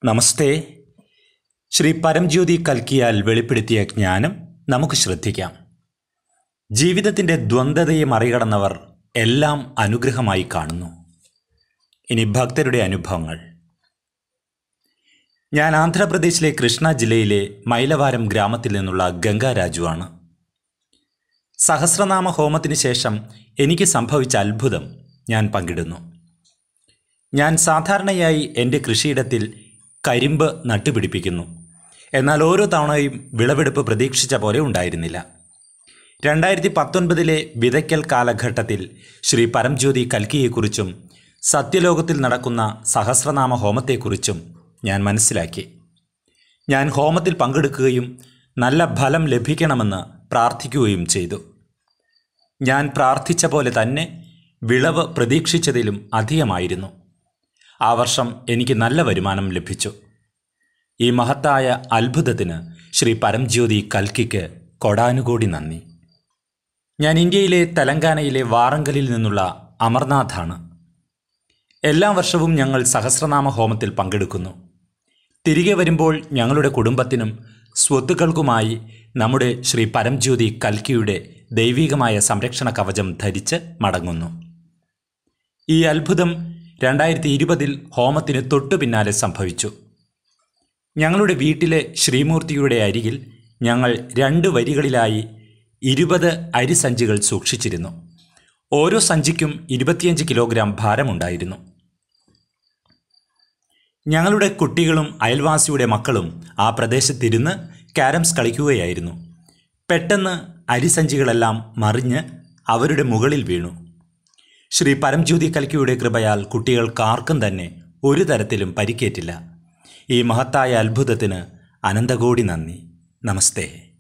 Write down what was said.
നമസ്തേ ശ്രീ പരംജ്യോതി കൽക്കിയാൽ വെളിപ്പെടുത്തിയ ജ്ഞാനം നമുക്ക് ശ്രദ്ധിക്കാം ജീവിതത്തിൻ്റെ ദ്വന്ദ്വതയെ മറികടന്നവർ എല്ലാം അനുഗ്രഹമായി കാണുന്നു ഇനി ഭക്തരുടെ അനുഭവങ്ങൾ ഞാൻ ആന്ധ്രാപ്രദേശിലെ കൃഷ്ണ ജില്ലയിലെ മൈലവാരം ഗ്രാമത്തിൽ നിന്നുള്ള ഗംഗാരാജുവാണ് സഹസ്രനാമ ഹോമത്തിന് ശേഷം എനിക്ക് സംഭവിച്ച അത്ഭുതം ഞാൻ പങ്കിടുന്നു ഞാൻ സാധാരണയായി എൻ്റെ കൃഷിയിടത്തിൽ കരിമ്പ് നട്ടുപിടിപ്പിക്കുന്നു എന്നാൽ ഓരോ തവണയും വിളവെടുപ്പ് പ്രതീക്ഷിച്ച പോലെ ഉണ്ടായിരുന്നില്ല രണ്ടായിരത്തി പത്തൊൻപതിലെ വിതയ്ക്കൽ കാലഘട്ടത്തിൽ ശ്രീ പരംജ്യോതി കൽക്കിയെക്കുറിച്ചും സത്യലോകത്തിൽ നടക്കുന്ന സഹസ്രനാമ ഹോമത്തെക്കുറിച്ചും ഞാൻ മനസ്സിലാക്കി ഞാൻ ഹോമത്തിൽ പങ്കെടുക്കുകയും നല്ല ഫലം ലഭിക്കണമെന്ന് പ്രാർത്ഥിക്കുകയും ചെയ്തു ഞാൻ പ്രാർത്ഥിച്ച പോലെ തന്നെ വിളവ് പ്രതീക്ഷിച്ചതിലും അധികമായിരുന്നു ആ വർഷം എനിക്ക് നല്ല വരുമാനം ലഭിച്ചു ഈ മഹത്തായ അത്ഭുതത്തിന് ശ്രീ പരംജ്യോതി കൽക്കിക്ക് കൊടാനുകോടി നന്ദി ഞാൻ ഇന്ത്യയിലെ തെലങ്കാനയിലെ വാറങ്കലിൽ നിന്നുള്ള അമർനാഥാണ് എല്ലാ വർഷവും ഞങ്ങൾ സഹസ്രനാമ ഹോമത്തിൽ പങ്കെടുക്കുന്നു തിരികെ വരുമ്പോൾ ഞങ്ങളുടെ കുടുംബത്തിനും സ്വത്തുക്കൾക്കുമായി നമ്മുടെ ശ്രീ പരംജ്യോതി കൽക്കിയുടെ ദൈവികമായ സംരക്ഷണ കവചം ധരിച്ച് മടങ്ങുന്നു ഈ അത്ഭുതം രണ്ടായിരത്തി ഇരുപതിൽ ഹോമത്തിന് തൊട്ടു പിന്നാലെ സംഭവിച്ചു ഞങ്ങളുടെ വീട്ടിലെ ശ്രീമൂർത്തിയുടെ അരികിൽ ഞങ്ങൾ രണ്ട് വരികളിലായി ഇരുപത് അരിസഞ്ചികൾ സൂക്ഷിച്ചിരുന്നു ഓരോ സഞ്ചിക്കും ഇരുപത്തിയഞ്ച് കിലോഗ്രാം ഭാരമുണ്ടായിരുന്നു ഞങ്ങളുടെ കുട്ടികളും അയൽവാസിയുടെ മക്കളും ആ പ്രദേശത്തിരുന്ന് ക്യാരംസ് കളിക്കുകയായിരുന്നു പെട്ടെന്ന് അരിസഞ്ചികളെല്ലാം മറിഞ്ഞ് അവരുടെ മുകളിൽ വീണു ശ്രീ പരംജ്യോതി കൽക്കിയുടെ കൃപയാൽ കുട്ടികൾക്കാർക്കും തന്നെ ഒരു തരത്തിലും പരിക്കേറ്റില്ല ഈ മഹത്തായ അത്ഭുതത്തിന് അനന്തകോടി നന്ദി നമസ്തേ